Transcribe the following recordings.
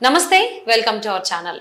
నమస్తే welcome to our channel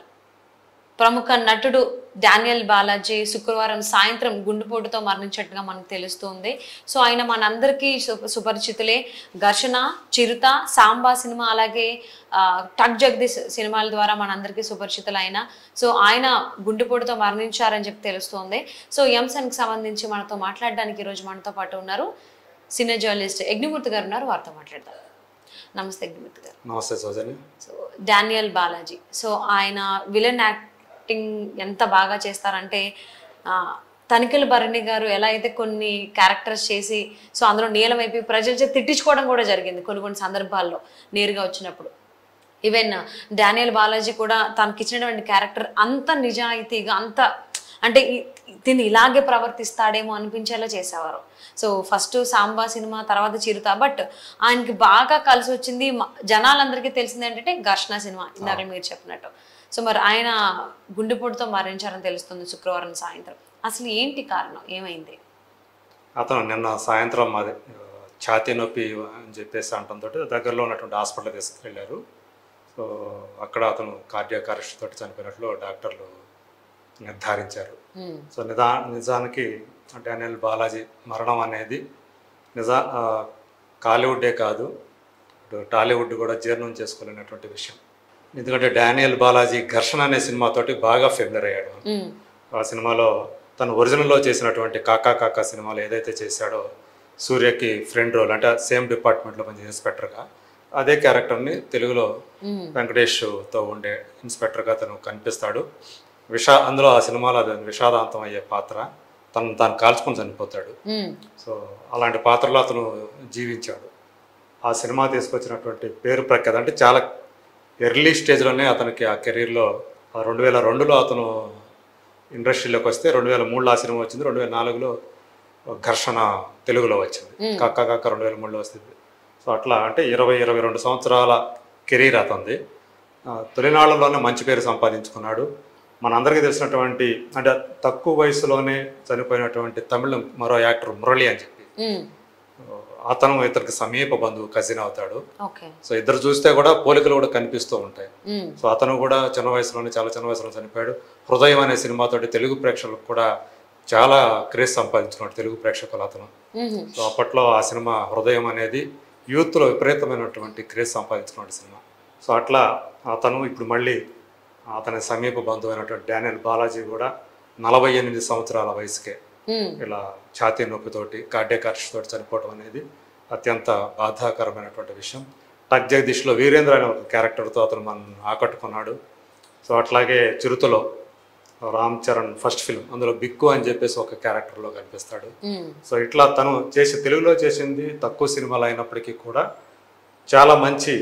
ప్రముఖ నటుడు డానియల్ బాలాజీ శుక్రవారం సాయంత్రం గుండెపోటుతో మరణించినట్టుగా మనకు తెలుస్తుంది సో ఆయన మనందరికీ సు- సుపరిచితులే ఘర్షణ చిరుత సాంబా సినిమా అలాగే ఆ, టక్ జగదీష్ సినిమాల ద్వారా మనందరికీ సుపరిచితులైన సో ఆయన గుండెపోటుతో మరణించారని చెప్పి తెలుస్తోంది సో ఈ అంశానికి సంబంధించి మనతో మాట్లాడడానికి ఈరోజు మనతో పాటు ఉన్నారు సీనియర్ జర్నలిస్ట్ యజ్ఞమూర్తి గారు ఉన్నారు వారితో మాట్లాడతారు నమస్తే యజ్ఞమూర్తి గారు నమస్తే సౌజన్య సో డానియల్ బాలాజీ సో ఆయన విలన్ యాక్టింగ్ ఎంత బాగా చేస్తారంటే ఆ, తనిఖీల భరణి గారు ఎలా అయితే కొన్ని క్యారెక్టర్స్ చేసి సో అందులో నీలమైపోయి ప్రజల చేత తిట్టించుకోవడం కూడా జరిగింది కొన్ని కొన్ని సందర్భాల్లో నేరుగా వచ్చినప్పుడు ఈవెన్ డానియల్ బాలాజీ కూడా తనకి ఇచ్చినటువంటి క్యారెక్టర్ అంత నిజాయితీగా అంత అంటే ఈ- దీన్ని ఇలాగే ప్రవర్తిస్తాడేమో అనిపించేలా చేసేవారు సో ఫస్ట్ సాంబా సినిమా తర్వాత చిరుత బట్ ఆయనకి బాగా కలిసి వచ్చింది మ- జనాలందరికీ తెలిసింది ఏంటంటే ఘర్షణ సినిమా ఇందాక మీరు చెప్పినట్టు సో మరి ఆయన గుండెపోటుతో మరణించారని తెలుస్తుంది శుక్రవారం సాయంత్రం అసలు ఏంటి కారణం ఏమైంది అతను నిన్న సాయంత్రం మాది ఆ, ఛాతీ నొప్పి అని చెప్పేసి అంటంతో దగ్గరలో ఉన్నటువంటి హాస్పిటల్ తీసుకెళ్ళారు సో అక్కడ అతను కార్డియాక్ అరెస్ట్ తోటి చనిపోయినట్లు డాక్టర్లు నిర్ధారించారు ఉమ్, సో నిజా నిజానికి డానియల్ బాలాజీ మరణం అనేది నిజా ఆ, కాలీవుడ్డే కాదు ఇటు టాలీవుడ్ కూడా జీర్ణం చేసుకోలేనటువంటి విషయం ఎందుకంటే డానియల్ బాలాజీ ఘర్షణ అనే సినిమాతోటి బాగా ఫెమిలర్ అయ్యాడు ఉమ్, ఆ సినిమాలో తను ఒరిజినల్లో చేసినటువంటి కాకా కాకా సినిమాలో ఏదైతే చేశాడో సూర్యకి ఫ్రెండ్ రోల్ అంటే సేమ్ డిపార్ట్మెంట్లో పనిచేసే ఇన్స్పెక్టర్గా అదే క్యారెక్టర్ని తెలుగులో ఉమ్, వెంకటేష్తో ఉండే ఇన్స్పెక్టర్గా తను కనిపిస్తాడు విషా అందులో ఆ సినిమాలో అది విషాదాంతం అయ్యే పాత్ర తను తాను కాల్చుకొని చనిపోతాడు ఉమ్, సో అలాంటి పాత్రలో అతను జీవించాడు ఆ సినిమా తీసుకొచ్చినటువంటి పేరు ప్రఖ్యాత అంటే చాలా ఎర్లీ స్టేజ్లోనే అతనికి ఆ కెరీర్లో రెండు వేల రెండులో అతను ఇండస్ట్రీలోకి వస్తే రెండు వేల మూడులో ఆ సినిమా వచ్చింది రెండు వేల నాలుగులో ఘర్షణ తెలుగులో వచ్చింది కక్క కక్క రెండు వేల మూడులో వస్తుంది సో అట్లా అంటే ఇరవై ఇరవై రెండు సంవత్సరాల కెరీర్ అతనిది ఆ, తొలినాళ్లలోనే మంచి పేరు సంపాదించుకున్నాడు మనందరికీ తెలిసినటువంటి అంటే తక్కువ వయసులోనే చనిపోయినటువంటి తమిళ మరో యాక్టర్ మురళి అని చెప్పి ఉమ్, అతను ఇతనికి సమీప బంధువు కజిన్ అవుతాడు ఓకే సో ఇద్దరు చూస్తే కూడా పోలికలు కూడా కనిపిస్తూ ఉంటాయి ఉమ్, సో అతను కూడా చిన్న వయసులోనే చాలా చిన్న వయసులో చనిపోయాడు హృదయం అనే సినిమాతోటి తెలుగు ప్రేక్షకులకు కూడా చాలా క్రేజ్ సంపాదించుకున్నాడు తెలుగు ప్రేక్షకులు అతను ఉమ్, సో అప్పట్లో ఆ సినిమా హృదయం అనేది యూత్లో విపరీతమైనటువంటి క్రేజ్ సంపాదించుకున్న సినిమా సో అట్లా అతను ఇప్పుడు మళ్ళీ అతని సమీప బంధువు అయినటువంటి డానియల్ బాలాజీ కూడా నలభై ఎనిమిది సంవత్సరాల వయసుకే ఉమ్, ఇలా ఛాతీ నొప్పితోటి కార్డియాక్ అరెస్ట్ తోటి చనిపోవడం అనేది అత్యంత బాధాకరమైనటువంటి విషయం టక్ జగదీష్లో వీరేంద్ర అనే ఒక క్యారెక్టర్తో అతను మనం ఆకట్టుకున్నాడు సో అట్లాగే చిరుతలో రామ్ చరణ్ ఫస్ట్ ఫిల్మ్ అందులో బిక్కు అని చెప్పేసి ఒక క్యారెక్టర్లో కనిపిస్తాడు ఉమ్, సో ఇట్లా తను చేసి తెలుగులో చేసింది తక్కువ సినిమాలు అయినప్పటికీ కూడా చాలా మంచి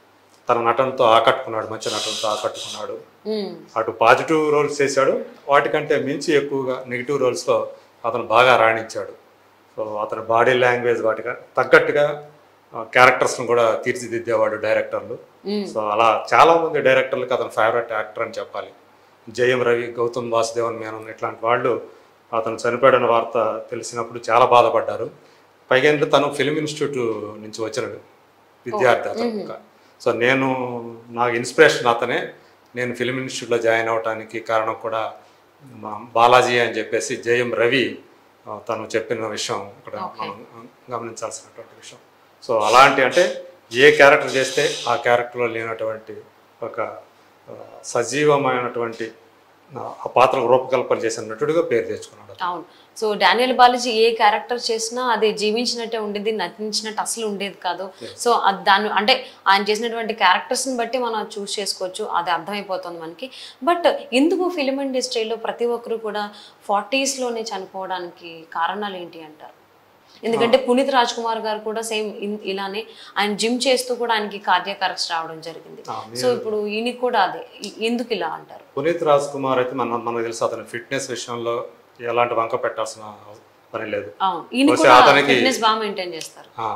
తన నటనతో ఆకట్టుకున్నాడు మంచి నటనతో ఆకట్టుకున్నాడు ఉమ్, అటు పాజిటివ్ రోల్స్ చేశాడు వాటికంటే మించి ఎక్కువగా నెగిటివ్ రోల్స్లో అతను బాగా రాణించాడు సో అతని బాడీ లాంగ్వేజ్ వాటిగా తగ్గట్టుగా క్యారెక్టర్స్ను కూడా తీర్చిదిద్దేవాడు డైరెక్టర్లు ఉమ్, సో అలా చాలామంది డైరెక్టర్లకు అతను ఫేవరెట్ యాక్టర్ అని చెప్పాలి జయం రవి గౌతమ్ వాసుదేవన్ మేనన్ ఇట్లాంటి వాళ్ళు అతను చనిపోయాడన్న వార్త తెలిసినప్పుడు చాలా బాధపడ్డారు పైగా ఏంటంటే తను ఫిల్మ్ ఇన్స్టిట్యూట్ నుంచి వచ్చిన విద్యార్థి అతను సో నేను నాకు ఇన్స్పిరేషన్ అతనే నేను ఫిల్మ్ ఇన్స్టిట్యూట్లో జాయిన్ అవ్వడానికి కారణం కూడా మా బాలాజీ అని చెప్పేసి జయం రవి ఆ, తను చెప్పిన విషయం ఇక్కడ మనం గమనించాల్సినటువంటి విషయం సో అలాంటి అంటే ఏ క్యారెక్టర్ చేస్తే ఆ క్యారెక్టర్లో లేనటువంటి ఒక ఆ, సజీవమైనటువంటి ఆ, ఆ పాత్రకు రూపకల్పన చేసిన నటుడిగా పేరు తెచ్చుకున్నాడు అవును సో డానియల్ బాలాజీ ఏ క్యారెక్టర్ చేసినా అది జీవించినట్టే ఉండేది నటించినట్టు అసలు ఉండేది కాదు సో అది దాన్ని అంటే ఆయన చేసినటువంటి క్యారెక్టర్స్ని బట్టి మనం చూస్ చేసుకోవచ్చు అది అర్థమైపోతుంది మనకి బట్ ఎందుకు ఫిలిం ఇండస్ట్రీలో ప్రతి ఒక్కరు కూడా 40s లోనే చనిపోవడానికి కారణాలు ఏంటి అంటారు ఎందుకంటే పునీత్ రాజ్ కుమార్ గారు కూడా సేమ్ ఇలానే ఆయన జిమ్ చేస్తూ కూడా ఆయనకి కార్డియాక్ అరెస్ట్ రావడం జరిగింది ఆ, సో ఇప్పుడు ఈయనకి కూడా అదే ఈ- ఎందుకు ఇలా అంటారు పునీత్ రాజ్ కుమార్ అయితే మన మనకు తెలుసు అతని ఫిట్నెస్ విషయంలో ఎలాంటి వంక పెట్టాల్సిన పని లేదు అవును ఈయన బహుశా కూడా అతనికి- ఫిట్నెస్ బాగా మెయింటైన్ చేస్తారు ఆ,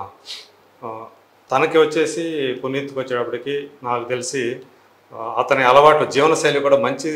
ఆ, తనకి వచ్చేసి పునీత్కి వచ్చేటప్పటికి నాకు తెలిసి ఆ, అతని అలవాటు జీవనశైలి కూడా మంచి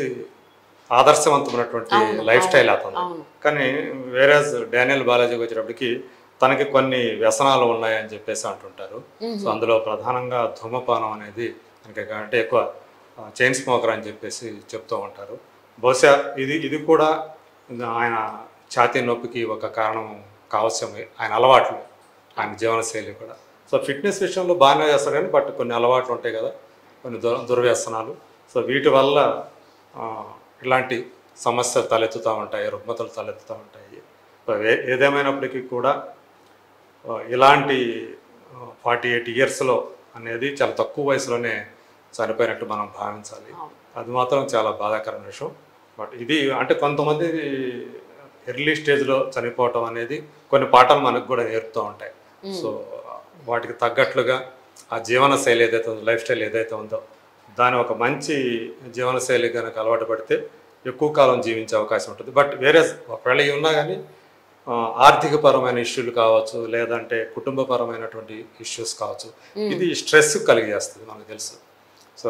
ఆదర్శవంతమైనటువంటి లైఫ్ స్టైల్ అతను అవును కానీ వేరే డానియల్ బాలాజీకి వచ్చేటప్పటికి తనకి కొన్ని వ్యసనాలు ఉన్నాయని చెప్పేసి అంటుంటారు సో అందులో ప్రధానంగా ధూమపానం అనేది మనకి అంటే ఎక్కువ చైన్ స్మోకర్ అని చెప్పేసి చెప్తూ ఉంటారు బహుశా ఇది ఇది కూడా ఆయన ఛాతీ నొప్పికి ఒక కారణం కావచ్చు ఆయన అలవాట్లు ఆయన జీవనశైలి కూడా సో ఫిట్నెస్ విషయంలో బాగానే చేస్తారు కానీ బట్ కొన్ని అలవాట్లు ఉంటాయి కదా కొన్ని దుర్ దుర్వ్యసనాలు సో వీటి వల్ల ఆ, ఇలాంటి సమస్యలు తలెత్తుతూ ఉంటాయి రుగ్మతలు తలెత్తుతూ ఉంటాయి సో ఏ- ఏదేమైనప్పటికీ కూడా ఆ, ఇలాంటి ఫార్టీ ఎయిట్ ఇయర్స్లో అనేది చాలా తక్కువ వయసులోనే చనిపోయినట్టు మనం భావించాలి అది మాత్రం చాలా బాధాకరమైన విషయం బట్ ఇది అంటే కొంతమంది ఎర్లీ స్టేజ్లో చనిపోవటం అనేది కొన్ని పాఠాలు మనకు కూడా నేర్పుతూ ఉంటాయి సో వాటికి తగ్గట్లుగా ఆ జీవన శైలి ఏదైతే ఉందో లైఫ్ స్టైల్ ఏదైతే ఉందో దాని ఒక మంచి జీవన శైలి కనుక అలవాటు పడితే ఎక్కువ కాలం జీవించే అవకాశం ఉంటుంది బట్ వేరే ఒకవేళ ఇవి ఉన్నా కానీ ఆ, ఆర్థికపరమైన ఇష్యూలు కావచ్చు లేదంటే కుటుంబపరమైనటువంటి ఇష్యూస్ కావచ్చు ఇది స్ట్రెస్ కలిగేస్తుంది మనకు తెలుసు సో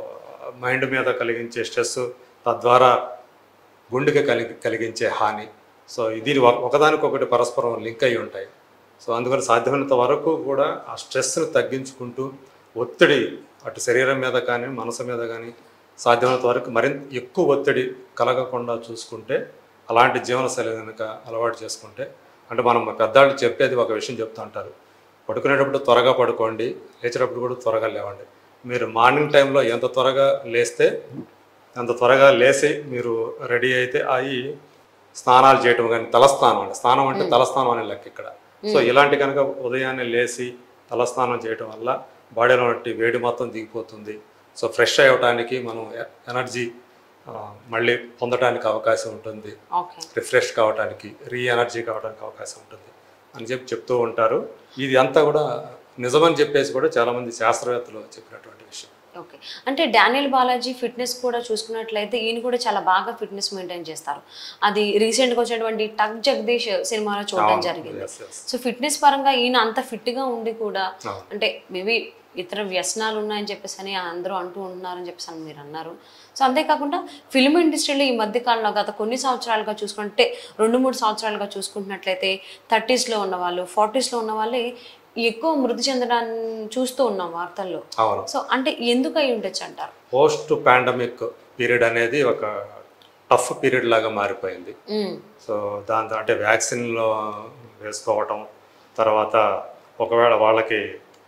మైండ్ మీద కలిగించే స్ట్రెస్ తద్వారా గుండెకి కలిగి కలిగించే హాని సో ఇది ఒక- ఒకదానికొకటి పరస్పరం లింక్ అయి ఉంటాయి సో అందుకని సాధ్యమైనంత వరకు కూడా ఆ స్ట్రెస్ని తగ్గించుకుంటూ ఒత్తిడి అటు శరీరం మీద కానీ మనసు మీద కానీ సాధ్యమైనంత వరకు మరింత ఎక్కువ ఒత్తిడి కలగకుండా చూసుకుంటే అలాంటి జీవనశైలి కనుక అలవాటు చేసుకుంటే అంటే మనం పెద్దవాళ్ళు చెప్పేది ఒక విషయం చెప్తూ ఉంటారు పడుకునేటప్పుడు త్వరగా పడుకోండి లేచేటప్పుడు కూడా త్వరగా లేవండి మీరు మార్నింగ్ టైంలో ఎంత త్వరగా లేస్తే అంత త్వరగా లేచి మీరు రెడీ అయితే అవి స్నానాలు చేయటం కానీ తలస్నానం అంటే స్నానం అంటే తలస్నానం అనే లెక్క ఇక్కడ సో ఇలాంటి కనుక ఉదయాన్నే లేచి తలస్నానం చేయటం వల్ల బాడీలో ఉన్నటువంటి వేడి మొత్తం దిగిపోతుంది సో ఫ్రెష్ అవ్వటానికి మనం ఎ- ఎనర్జీ ఆ, మళ్ళీ పొందడానికి అవకాశం ఉంటుంది ఓకే రిఫ్రెష్ కావడానికి రీ ఎనర్జీ కావడానికి అవకాశం ఉంటుంది అని చెప్పి చెప్తూ ఉంటారు ఇది అంతా కూడా నిజమని చెప్పేసి కూడా చాలామంది శాస్త్రవేత్తలు చెప్పినటువంటి విషయం ఓకే అంటే డానియల్ బాలాజీ ఫిట్నెస్ కూడా చూసుకున్నట్లయితే ఈయన కూడా చాలా బాగా ఫిట్నెస్ మెయింటైన్ చేస్తారు అది రీసెంట్గా వచ్చినటువంటి టక్ జగదీష్ సినిమాలో చూడడం జరిగింది ఎస్ ఎస్ సో ఫిట్నెస్ పరంగా ఈయన అంత ఫిట్గా ఉండి కూడా అవును. అంటే మేబీ ఇతర వ్యసనాలు ఉన్నాయని చెప్పేసి అని అందరూ అంటూ ఉంటున్నారని చెప్పేసి అని మీరు అన్నారు సో అంతేకాకుండా ఫిల్మ్ ఇండస్ట్రీలో ఈ మధ్య కాలంలో గత కొన్ని సంవత్సరాలుగా చూసుకుంటే రెండు మూడు సంవత్సరాలుగా చూసుకుంటున్నట్లయితే థర్టీస్లో ఉన్న వాళ్ళు ఫార్టీస్లో ఉన్న వాళ్ళే ఎక్కువ మృతి చెందడాన్ని చూస్తూ ఉన్నాం వార్తల్లో అవును సో అంటే ఎందుకు అయి ఉండొచ్చు అంటారు పోస్ట్ పాండమిక్ పీరియడ్ అనేది ఒక టఫ్ పీరియడ్ లాగా మారిపోయింది ఉమ్, సో దాంతో అంటే వ్యాక్సిన్లో వేసుకోవటం తర్వాత ఒకవేళ వాళ్ళకి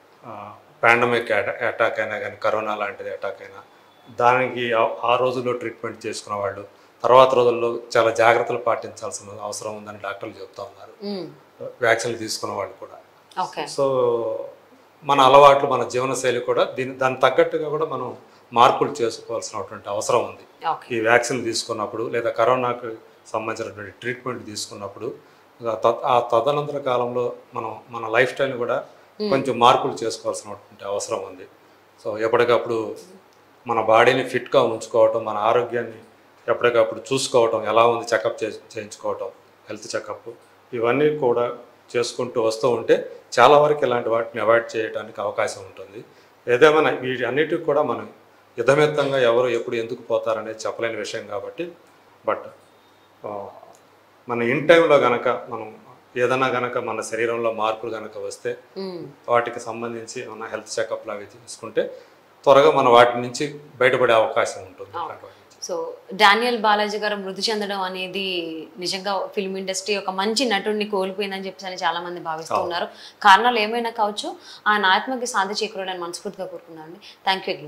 పాండమిక్ అటాక్ అయినా కానీ కరోనా లాంటిది అటాక్ అయినా దానికి ఆ- ఆ రోజుల్లో ట్రీట్మెంట్ చేసుకున్న వాళ్ళు తర్వాత రోజుల్లో చాలా జాగ్రత్తలు పాటించాల్సిన అవసరం ఉందని డాక్టర్లు చెప్తా ఉన్నారు ఉమ్, వ్యాక్సిన్లు తీసుకున్న వాళ్ళు కూడా ఓకే సో మన అలవాట్లు మన జీవనశైలి కూడా దీని దానికి తగ్గట్టుగా కూడా మనం మార్పులు చేసుకోవాల్సినటువంటి అవసరం ఉంది ఓకే ఈ వ్యాక్సిన్ తీసుకున్నప్పుడు లేదా కరోనాకు సంబంధించినటువంటి ట్రీట్మెంట్ తీసుకున్నప్పుడు ఆ త- ఆ తదనంతర కాలంలో మనం మన లైఫ్ స్టైల్ని కూడా కొంచెం మార్పులు చేసుకోవాల్సినటువంటి అవసరం ఉంది సో ఎప్పటికప్పుడు మన బాడీని ఫిట్గా ఉంచుకోవటం మన ఆరోగ్యాన్ని ఎప్పటికప్పుడు చూసుకోవటం ఎలా ఉంది చెకప్ చే చేయించుకోవటం హెల్త్ చెకప్ ఇవన్నీ కూడా చేసుకుంటూ వస్తూ ఉంటే చాలా వరకు ఇలాంటి వాటిని అవాయిడ్ చేయడానికి అవకాశం ఉంటుంది ఏదేమైనా వీటి అన్నిటికి కూడా మనం యుద్ధమెత్తంగా ఎవరు ఎప్పుడు ఎందుకు పోతారనేది చెప్పలేని విషయం కాబట్టి బట్ ఆ, మన ఇన్ టైంలో గనక మనం ఏదైనా గనక మన శరీరంలో మార్పులు గనక వస్తే ఉమ్, వాటికి సంబంధించి మన హెల్త్ చెకప్లు అవి తీసుకుంటే త్వరగా మనం వాటి నుంచి బయటపడే అవకాశం ఉంటుంది అట్లాంటి వాటి నుంచి. సో డానియల్ బాలాజీ గారు మృతి చెందడం అనేది నిజంగా ఫిల్మ్ ఇండస్ట్రీ ఒక మంచి నటుడిని కోల్పోయిందని చెప్పేసి అని చాలా మంది భావిస్తూ ఉన్నారు కారణాలు ఏమైనా కావచ్చు ఆయన ఆత్మకి శాంతి చేకూరడానికి మనస్ఫూర్తిగా కోరుకున్నాను థ్యాంక్ యూ